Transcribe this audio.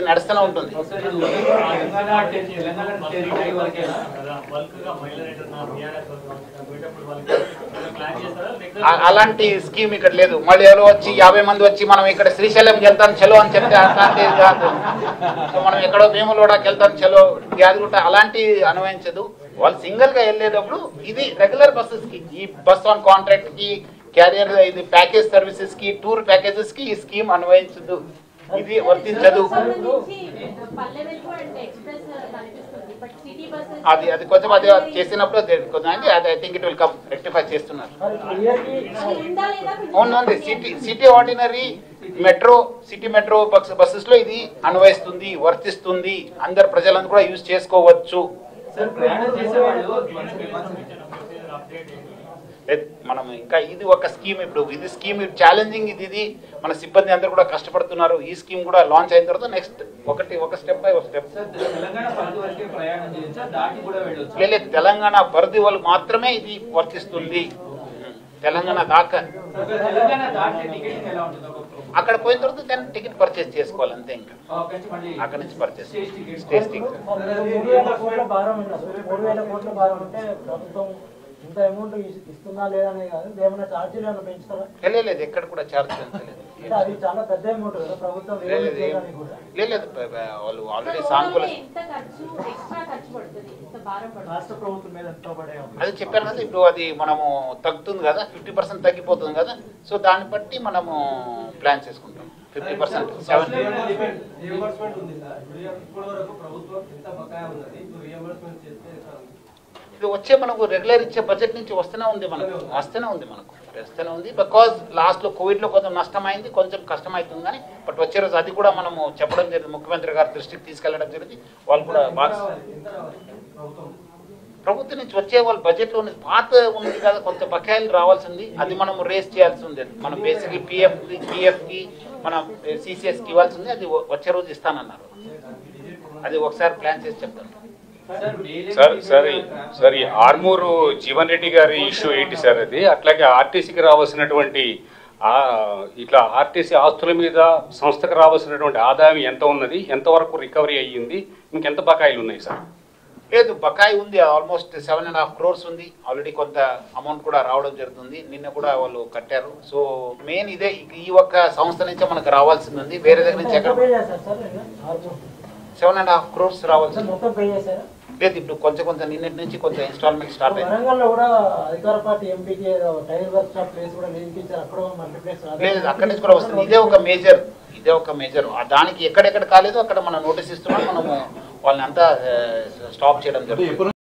నడుస్తూనే ఉంటుంది ఆ- అలాంటి స్కీమ్ ఇక్కడ లేదు మళ్ళీ ఎవరో వచ్చి యాభై మంది వచ్చి మనం ఇక్కడ శ్రీశైలంకి వెళ్తాం చలో అని చెప్తే అలాంటిది కాదు సో మనం ఎక్కడో భీములోడకి వెళ్తాం చలో యాదగుట్ట అలాంటి అన్వయించదు వాళ్ళు సింగిల్ గా వెళ్ళేటప్పుడు ఇది రెగ్యులర్ బస్సెస్ కి ఈ బస్ ఆన్ కాంట్రాక్ట్ కి క్యారియర్ ఇది ప్యాకేజ్ సర్వీసెస్ కి టూర్ ప్యాకేజెస్ కి ఈ స్కీమ్ అన్వయించదు ఇది వర్తించదు సంబంధించి పల్లె వెలుగు అండ్ ఎక్స్ప్రెస్ కనిపిస్తుంది బట్ సిటీ బస్సెస్ అది అది కొంచెం అది చేసినప్పుడు అది కొంచెం అంటే అది I think it will come rectify చేస్తున్నారు అది ఉందా లేదా అవును ఉంది city city ordinary metro city metro bus buses లో ఇది అన్వయిస్తుంది వర్తిస్తుంది అందరు ప్రజలందరూ కూడా యూజ్ చేసుకోవచ్చు సార్ ప్రయాణం చేసేవాళ్ళు లేదు, మనం ఇంకా ఇది ఒక స్కీమ్ ఇప్పుడు ఇది స్కీమ్ ఛాలెంజింగ్ ఇది ఇది మన సిబ్బంది అందరూ కూడా కష్టపడుతున్నారు ఈ స్కీమ్ కూడా లాంచ్ అయిన తర్వాత నెక్స్ట్ ఒకటి ఒక స్టెప్ బై ఒక స్టెప్ సార్ తెలంగాణ పరిధి వరకే ప్రయాణం చేయొచ్చా దాటి కూడా వెళ్ళొచ్చు లేదు తెలంగాణ పరిధి వాళ్ళు మాత్రమే ఇది వర్తిస్తుంది తెలంగాణ దాకా తెలంగాణ దాటితే టికెటింగ్ ఎలా ఉంటుంది ఒక అక్కడ పోయిన తర్వాత దాన్ని టికెట్ పర్చేస్ చేసుకోవాలి అంతే ఇంకా అక్కడి నుంచి మళ్ళీ అక్కడ నుంచి purchase stage ticket stage ticket మూడు వేల కోట్ల భారం ఉంది అసలు మూడు వేల కోట్ల భారం అంటే ప్రభుత్వం ఇంత అమౌంట్ ఇస్తుందా లేదా అనేది కాదు ఏమైనా ఛార్జీలు ఏమైనా పెంచుతారా లేదు లేదు ఎక్కడ కూడా ఛార్జ్ లేదు అంటే అది చాలా పెద్ద అమౌంట్ కదా ప్రభుత్వం లేదు, రెవెన్యూ లేదు, చేయడానికి కూడా లేదు, లేదు, ప- ప- వాళ్ళు ఆల్రెడీ ఓవరాల్ సానుకూల ఎంత ఖర్చు ఎక్స్ట్రా ఖర్చు పడుతుంది ఎంత భారం పడుతుంది రాష్ట్ర ప్రభుత్వం మీద ఎంత పడే అది చెప్పాను కదా ఇప్పుడు అది మనము తగ్గుతుంది కదా ఫిఫ్టీ పర్సెంట్ తగ్గిపోతుంది కదా సో దాన్ని బట్టి మనము ప్లాన్ చేసుకుంటాం ఫిఫ్టీ పర్సెంట్ సెవెన్ రియంబర్స్మెంట్ ఉంది సార్ ఇప్పటి వరకు ప్రభుత్వం ఎంత బకాయి ఉన్నది ఇప్పుడు రియంబర్స్మెంట్ చేస్తే ఎట్లా ఉంది? ఇది వచ్చే మనకు రెగ్యులర్ ఇచ్చే బడ్జెట్ నుంచి వస్తూనే ఉంది మనకు వస్తూనే ఉంది మనకు వస్తూనే ఉంది బికాజ్ లాస్ట్ లో కోవిడ్ లో కొంచెం నష్టమైంది కొంచెం కష్టం అవుతుంది కానీ బట్ వచ్చే రోజు అది కూడా మనము చెప్పడం జరిగింది ముఖ్యమంత్రి గారి దృష్టికి తీసుకెళ్లడం జరిగింది వాళ్ళు కూడా ఎంత బాగా రావాలి? ఎంత రావాలి ప్రభుత్వం ప్రభుత్వం నుంచి వచ్చే వాళ్ళ బడ్జెట్ లో ఉన్నది పాత ఉంది కదా కొంత బకాయిలు రావాల్సింది అది మనం రేస్ చేయాల్సి ఉంది మనం బేసిక్లీ పిఎఫ్ పిఎఫ్ కి మనం సిసిఎస్ కి ఇవ్వాల్సింది అది వచ్చే రోజు ఇస్తానన్నారు అది ఒకసారి ప్లాన్ చేసి చెప్తాను సార్ సార్ ఈ- సార్ ఈ ఆర్మూరు జీవన్ రెడ్డి గారి ఇష్యూ ఏంటి సార్ అది అట్లాగే ఆర్టీసీకి రావాల్సినటువంటి ఆ ఇట్లా ఆర్టీసీ ఆస్తుల మీద సంస్థకు రావాల్సినటువంటి ఆదాయం ఎంత ఉన్నది ఎంతవరకు రికవరీ అయ్యింది ఇంకెంత బకాయిలు ఉన్నాయి సార్ లేదు బకాయి ఉంది almost seven and half crores ఉంది ఆల్రెడీ కొంత అమౌంట్ కూడా రావడం జరుగుతుంది నిన్న కూడా వాళ్ళు కట్టారు సో మెయిన్ ఇదే ఈ ఒక్క సంస్థ నుంచే మనకు రావాల్సింది ఉంది వేరే దగ్గర నుంచి ఎంత ఎక్కడ పే చేశారు సార్ నిన్న? ఆరు- seven and half crores sir రావాల్సింది మొత్తం పే చేశారా లేదు ఇప్పుడు కొంచెం కొంచెం నిన్నటి నుంచి కొంచెం ఇన్స్టాల్మెంట్ స్టార్ట్ అయింది వరంగల్ లో కూడా అధికార పార్టీ ఎంపీకి ఏదో టైర్ వర్క్ షాప్ ప్లేస్ కూడా నిలిపించారు అక్కడ కూడా మల్టీ ప్లేస్ లేదు అక్కడి నుంచి కూడా వస్తుంది ఇదే ఒక మేజర్ ఇదే ఒక మేజర్ దానికి ఎక్కడెక్కడ కాలేదో అక్కడ మనం నోటీస్ ఇస్తున్నాం మనము వాళ్ళని అంతా స్టాప్ చేయడం జరుగుతుంది